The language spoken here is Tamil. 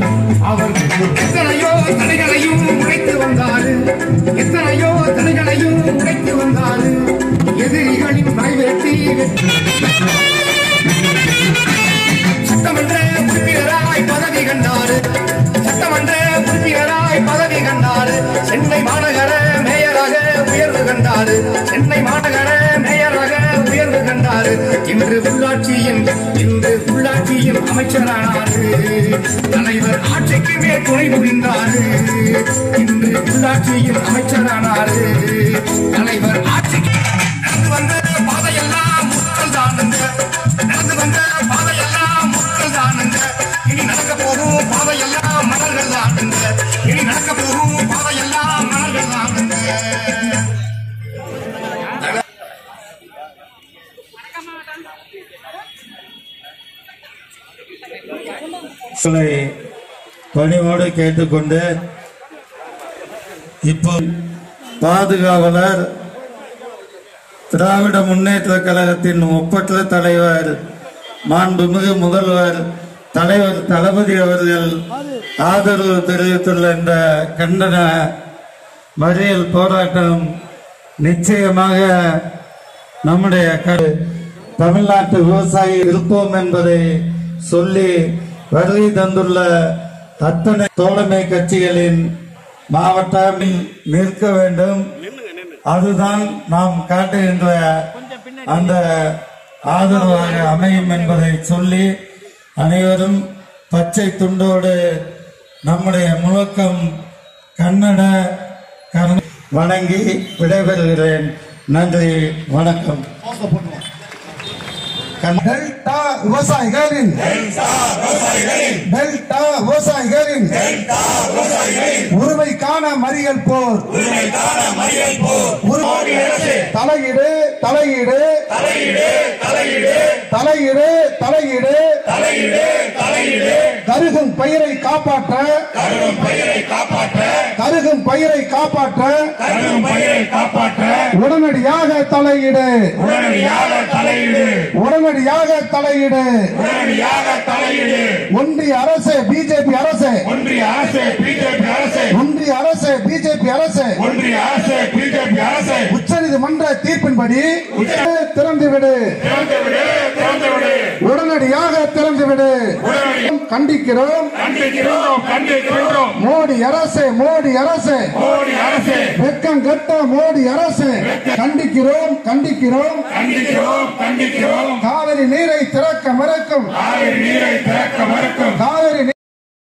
அவர் எத்தனையோ தடைகளையும் உடைத்து வந்தாரு எத்தனையோ தடைகளையும் உடைத்து வந்தாரு எதிரிகளின் படைவெட்டி சட்டமன்ற உறுப்பினராய் பதவி கண்டாரு சட்டமன்ற உறுப்பினராய் பதவி கண்டாரு சென்னை மாநகர மேயராக உயர்வு கண்டாரு சென்னை மாநகர மேயராக உயர்வு கண்டாரு இன்று உள்ளாட்சியின் இன்று உள்ளாட்சியின் அமைச்சரானாரு தலைவர் ஆட்சிக்கு மேல் துணை புரிந்தாரு இன்று உள்ளாட்சியின் அமைச்சரானாரு தலைவர் ஆட்சிக்கு நடந்து வந்த பாதையெல்லாம் முட்கள் தானுங்க நடந்து வந்த பாதையெல்லாம் முட்கள் தானுங்க இனி நடக்க போகும் பாதையெல்லாம் மலர்கள் தானுங்க இனி நடக்க போகும் பாதையெல்லாம் மலர்கள் தானுங்க உங்களை பணிவோடு கேட்டுக்கொண்டு இப்போ பாதுகாவலர் திராவிட முன்னேற்ற கழகத்தின் ஒப்பற்ற தலைவர் மாண்புமிகு முதல்வர் தலைவர் தளபதி அவர்கள் ஆதரவு தெரிவித்துள்ள இந்த கண்டன மறியல் போராட்டம் நிச்சயமாக நம்முடைய க- தமிழ்நாட்டு விவசாயி இருப்போம் என்பதை சொல்லி வருகை தந்துள்ள அத்தனை தோழமை கட்சிகளின் மாவட்டம் நிற்க வேண்டும் அதுதான் நாம் காட்டுகின்ற அந்த ஆதரவாக அமையும் என்பதை சொல்லி அனைவரும் பச்சை துண்டோடு நம்முடைய முழக்கம் கன்னட கர்ண வணங்கி விடைபெறுகிறேன் நன்றி வணக்கம் டெல்டா விவசாயிகளின் டெல்டா விவசாயிகளின் உரிமைக்கான மறியல் போர் உரி- தலையீடு தலையீடு தலையீடு தலையீடு கருகும் பயிரை காப்பாற்ற கருகும் பயிரை காப்பாற்ற உடனடியாக தலையீடு உடனடியாக தலையீடு ஒன்றிய அரசு பிஜேபி அரசு ஒன்றிய அரசு பிஜேபி அரசு ஒன்றிய அரசு பிஜேபி அரசு ஒன்றிய அரசு பிஜேபி அரசு உச்சநீதிமன்ற தீர்ப்பின்படி திறந்துவிடு திறந்துவிடு திறந்துவிடு உடனடியாக திறந்துவிடு கண்டிக்கிறோம் கண்டிக்கிறோம் கண்டிக்கிறோம் மோடி அரசு மோடி அரசு மோடி அரசு வெக்கம் கெட்ட மோடி அரசு கண்டிக்கிறோம் கண்டிக்கிறோம் கண்டிக்கிறோம் கண்டிக்கிறோம் காவிரி நீரை திறக்க மறுக்கும் காவிரி நீரை திறக்க மறுக்கும் காவிரி